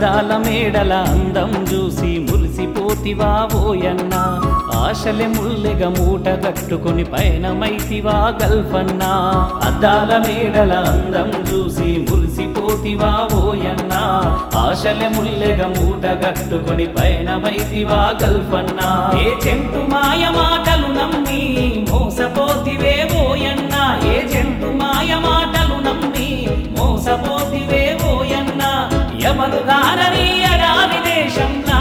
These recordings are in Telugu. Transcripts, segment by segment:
అద్దాల మేడల అందం చూసి మురిసిపోతివా ఓయన్న ఆశలే ముల్లెగ మూట కట్టుకుని పయనమైతివా గల్ఫన్నా అద్దాల మేడల అందం చూసి మురిసిపోతివా ఓయన్న ఆశలే ముల్లెగ మూట కట్టుకుని పయనమైతివా గల్ఫన్నా ఏ చెంటు మాయ మాటలు నమ్మి మోసపోతివే ఓయన్న ఏ చెంటు మాయ మాటలు నమ్మి మోసపోతివే ఓయన్న ఎవరు గారని అడారి దేశంనా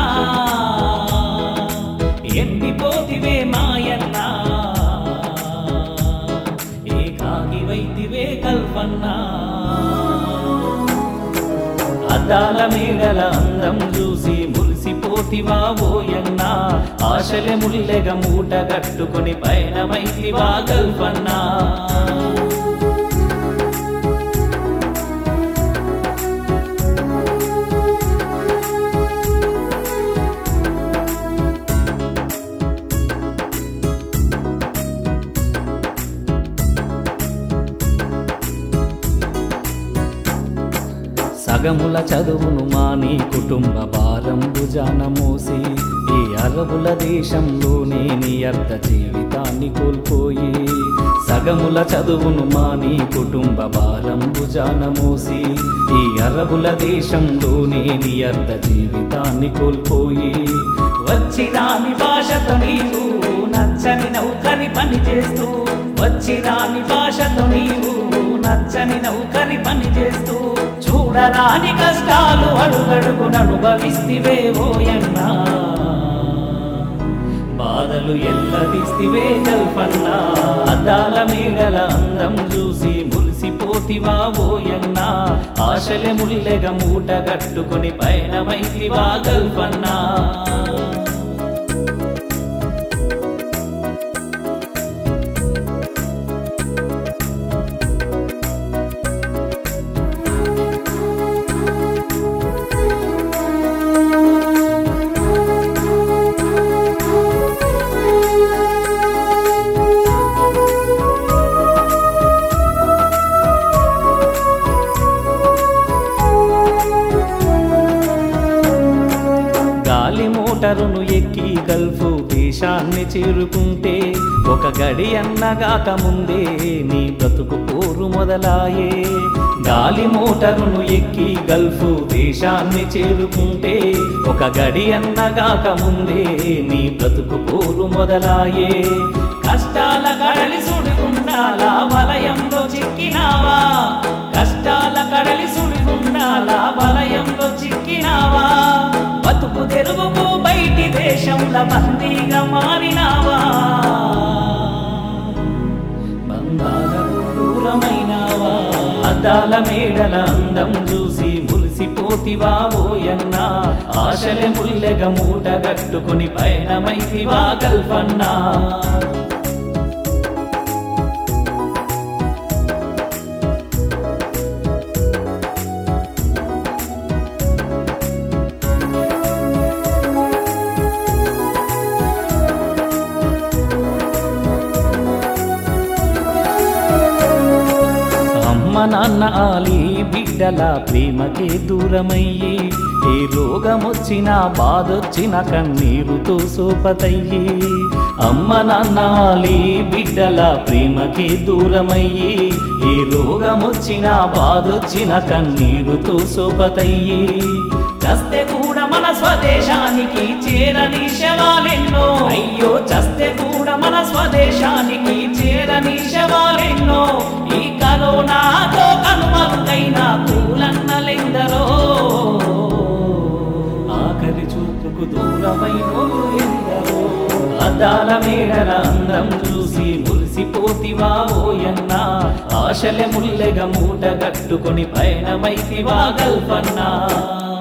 ఎండిపోతివే మాయన్న ఏకాకి వైతివే కల్పన్నా అద్దాల మేడల అందం చూసి మురిసిపోతివా ఓయన్న ఆశలే ముల్లెగ మూట కట్టుకుని పయనమైతివా కల్పన్నా సగముల చదువును మాని కుటుంబ భారం భుజాన మోసి ఈ అరబుల దేశంలోనే నీ అర్ధ జీవితాన్ని కోల్పోయి సగముల చదువును మాని కుటుంబ భారం భుజాన మోసి ఈ అరబుల దేశంలోనే నీ అర్ధ జీవితాన్ని కోల్పోయి వచ్చిరాని భాషతో నీవు నచ్చని నౌకరి పని చేస్తూ వచ్చిరాని భాషతో నీవు నచ్చని నౌకరి పని చేస్తూ చూడరాని కష్టాలు అడుగడుగున అనుభవిస్తివే ఓయన్నా బాధలు ఎల్లదిస్తివే కల్పన్నా అద్దాల మేడల అందం చూసి మురిసిపోతివా ఓయన్నా ఆశలే ముల్లెగ మూట కట్టుకుని పయనమైతివా కల్పన్నా గాలి మోటరును ఎక్కి గల్ఫ్ దేశాన్ని చేరుకుంటే ఒక గడి అన్నగాక ముందే నీ బ్రతుకు పోరు మొదలాయే గాలి మోటరును ఎక్కి గల్ఫ్ దేశాన్ని చేరుకుంటే ఒక గడి అన్నగాక ముందే నీ బ్రతుకు పోరు మొదలాయే కష్టాల కడలి సుడిగుండాల వలయంలో చిక్కినావా కష్టాల కడలి సుడిగుండాల వలయంలో చిక్కినావా బతుకు తెరువుకు బయటి దేశంల బందీగా మారినావా బంధాలకు దూరమైనావా అద్దాల మేడల అందం చూసి మురిసిపోతివా ఓయన్నా ఆశలే ముల్లెగ మూట కట్టుకుని పయనమైతివా కల్పన్నా అమ్మ నాన్న ఆలి బిడ్డల ప్రేమకే దూరమయ్యి ఏ రోగమొచ్చినా బాధొచ్చిన కన్నీరుతో సోపతయ్యి అమ్మ నాన్న ఆలి బిడ్డల ప్రేమకే దూరమయ్యి ఏ రోగమొచ్చినా బాధొచ్చిన కన్నీరుతో సోపతయ్యి చస్తే కూడా మన స్వదేశానికి చేరని శవాలెన్నో అయ్యో చస్తే కూడా మన స్వదేశానికి చేరని శవాలెన్నో ఈ కరోనాతో కనుమరుగైన పూలన్నలెందరో ఆఖరి చూపుకు దూరమైనోరు ఎందరో అద్దాల మేడల అందం చూసి మురిసిపోతివా ఓయన్నా ఆశలే ముల్లెగ మూట కట్టుకుని పయనమైతివా కల్పన్నా